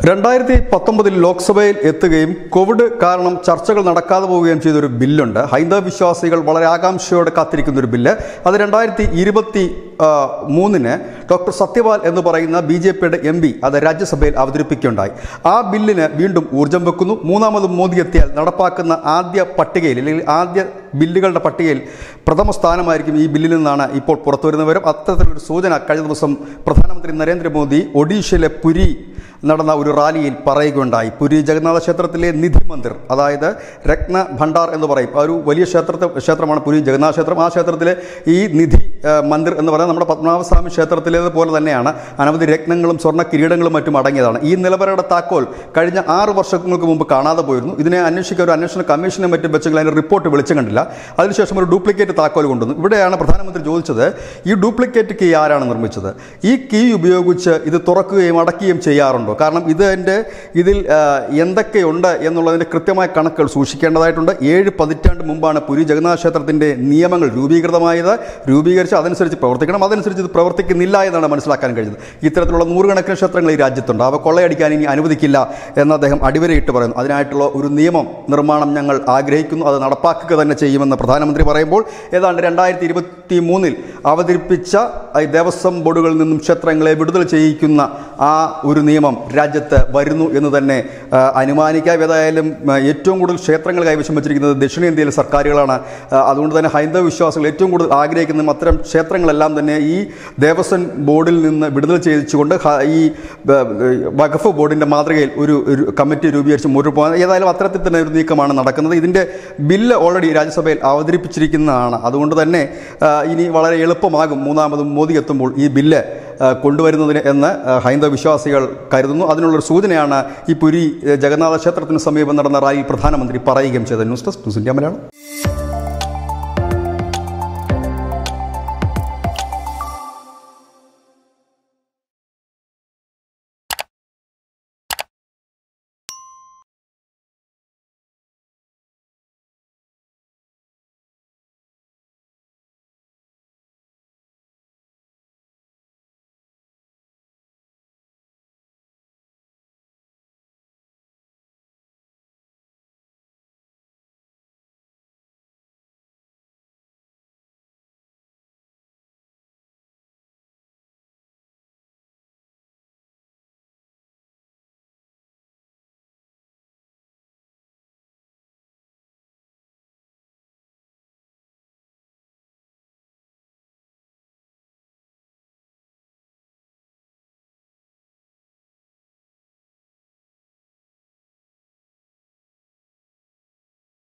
രണ്ടായിരത്തി പത്തൊമ്പതിൽ ലോക്സഭയിൽ എത്തുകയും കോവിഡ് കാരണം ചർച്ചകൾ നടക്കാതെ പോവുകയും ചെയ്ത ഒരു ബില്ലുണ്ട് ഹൈന്ദവ വിശ്വാസികൾ വളരെ ആകാംക്ഷയോടെ കാത്തിരിക്കുന്ന ഒരു ബില്ല് അത് രണ്ടായിരത്തി ഇരുപത്തി മൂന്നിന് ഡോക്ടർ സത്യപാൽ എന്ന് പറയുന്ന ബി ജെ പിയുടെ എം പി അത് രാജ്യസഭയിൽ അവതരിപ്പിക്കുകയുണ്ടായി ആ ബില്ലിന് വീണ്ടും ഊർജം വെക്കുന്നു മൂന്നാമതും മോദി എത്തിയാൽ നടപ്പാക്കുന്ന ആദ്യ പട്ടികയിൽ അല്ലെങ്കിൽ ആദ്യ ബില്ലുകളുടെ പട്ടികയിൽ പ്രഥമ സ്ഥാനമായിരിക്കും ഈ ബില്ലിൽ നിന്നാണ് ഇപ്പോൾ പുറത്തുവരുന്ന വിവരം അത്തരത്തിലൊരു സൂചന കഴിഞ്ഞ ദിവസം പ്രധാനമന്ത്രി നരേന്ദ്രമോദി ഒഡീഷയിലെ പുരി നടന്ന ഒരു റാലിയിൽ പറയുകയുണ്ടായി പുരി ജഗന്നാഥ ക്ഷേത്രത്തിലെ നിധി മന്ദിർ അതായത് രത്ന ഭണ്ഡാർ എന്ന് പറയും ആ ഒരു വലിയ ക്ഷേത്രത്തെ ക്ഷേത്രമാണ് പുരി ജഗന്നാഥ ക്ഷേത്രം ആ ക്ഷേത്രത്തിലെ ഈ നിധി ആ, മന്ദിർ എന്ന് പറയുന്നത് നമ്മുടെ പത്മനാഭസ്വാമി ക്ഷേത്രത്തിലേതുപോലെ തന്നെയാണ് അനവധി രത്നങ്ങളും സ്വർണ്ണ കിരീടങ്ങളും മറ്റും അടങ്ങിയതാണ് ഈ നിലവറയുടെ താക്കോൽ കഴിഞ്ഞ ആറ് വർഷങ്ങൾക്ക് മുമ്പ് കാണാതെ പോയിരുന്നു ഇതിനെ അന്വേഷിക്കാൻ ഒരു അന്വേഷണ കമ്മീഷനെ മറ്റും വെച്ചെങ്കിൽ അതിൻ്റെ റിപ്പോർട്ട് വിളിച്ചു കണ്ടില്ല അതിനുശേഷം ഒരു ഡ്യൂപ്ലിക്കേറ്റ് താക്കോൽ കൊണ്ടുവന്നു ഇവിടെയാണ് പ്രധാനമന്ത്രി ചോദിച്ചത് ഈ ഡ്യൂപ്ലിക്കേറ്റ് കീ ആരാണ് നിർമ്മിച്ചത് ഈ കീ ഉപയോഗിച്ച് ഇത് തുറക്കുകയും അടയ്ക്കുകയും ചെയ്യാറുണ്ടോ കാരണം ഇതിൻ്റെ ഇതിൽ ആ, എന്തൊക്കെയുണ്ട് എന്നുള്ളതിൻ്റെ കൃത്യമായ കണക്കുകൾ സൂക്ഷിക്കേണ്ടതായിട്ടുണ്ട് ഏഴ് പതിറ്റാണ്ട് മുമ്പാണ് പുരി ജഗന്നാഥ ക്ഷേത്രത്തിൻ്റെ നിയമങ്ങൾ രൂപീകൃതമായത് രൂപീകരിച്ച് അതനുസരിച്ച് പ്രവർത്തിക്കണം അതനുസരിച്ച് ഇത് പ്രവർത്തിക്കുന്നില്ല എന്നാണ് മനസ്സിലാക്കാൻ കഴിഞ്ഞത് ഇത്തരത്തിലുള്ള നൂറുകണക്കിന് ക്ഷേത്രങ്ങൾ ഈ രാജ്യത്തുണ്ട് അവ കൊള്ളയടിക്കാൻ ഇനി അനുവദിക്കില്ല എന്ന് അദ്ദേഹം അടിവരയിട്ട് പറയുന്നു അതിനായിട്ടുള്ള ഒരു നിയമം നിർമ്മാണം ഞങ്ങൾ ആഗ്രഹിക്കുന്നു അത് നടപ്പാക്കുക തന്നെ ചെയ്യുമെന്ന് പ്രധാനമന്ത്രി പറയുമ്പോൾ ഏതാണ്ട് രണ്ടായിരത്തി ഇരുപത്തി മൂന്നിൽ അവതരിപ്പിച്ച ഈ ദേവസ്വം ബോർഡുകളിൽ നിന്നും ക്ഷേത്രങ്ങളെ വിടുതൽ ചെയ്യിക്കുന്ന ആ ഒരു നിയമം രാജ്യത്ത് വരുന്നു എന്ന് തന്നെ ആ, അനുമാനിക്കാം ഏതായാലും ആ, ഏറ്റവും കൂടുതൽ ക്ഷേത്രങ്ങൾ കൈവശം വെച്ചിരിക്കുന്നത് ദക്ഷിണേന്ത്യയിലെ സർക്കാരുകളാണ് ആ, അതുകൊണ്ട് തന്നെ ഹൈന്ദവ വിശ്വാസികൾ ഏറ്റവും കൂടുതൽ ആഗ്രഹിക്കുന്നതും അത്തരം ക്ഷേത്രങ്ങളെല്ലാം തന്നെ ഈ ദേവസ്വം ബോർഡിൽ നിന്ന് വിടുതൽ ചെയ്യിച്ചുകൊണ്ട് ഹ- ഈ ബ- വഖഫ് ബോർഡിൻ്റെ മാതൃകയിൽ ഒരു ഒരു കമ്മിറ്റി രൂപീകരിച്ച് മുന്നോട്ട് പോകാൻ ഏതായാലും അത്തരത്തിൽ തന്നെ ഒരു നീക്കമാണ് നടക്കുന്നത് ഇതിൻ്റെ ബില്ല് ഓൾറെഡി രാജ്യസഭയിൽ അവതരിപ്പിച്ചിരിക്കുന്നതാണ് അതുകൊണ്ട് തന്നെ ആ, ഇനി വളരെ എളുപ്പമാകും മൂന്നാമതും മോദി എത്തുമ്പോൾ ഈ ബില്ല് ആ, കൊണ്ടുവരുന്നതിന് എന്ന് ആ, ഹൈന്ദവ വിശ്വാസികൾ കരുതുന്നു അതിനുള്ളൊരു സൂചനയാണ് ഈ പുരി ഏ, ജഗന്നാഥ ക്ഷേത്രത്തിന് സമീപം നടന്ന റാലിയിൽ പ്രധാനമന്ത്രി പറയുകയും ചെയ്തത് news desk news India Malayalam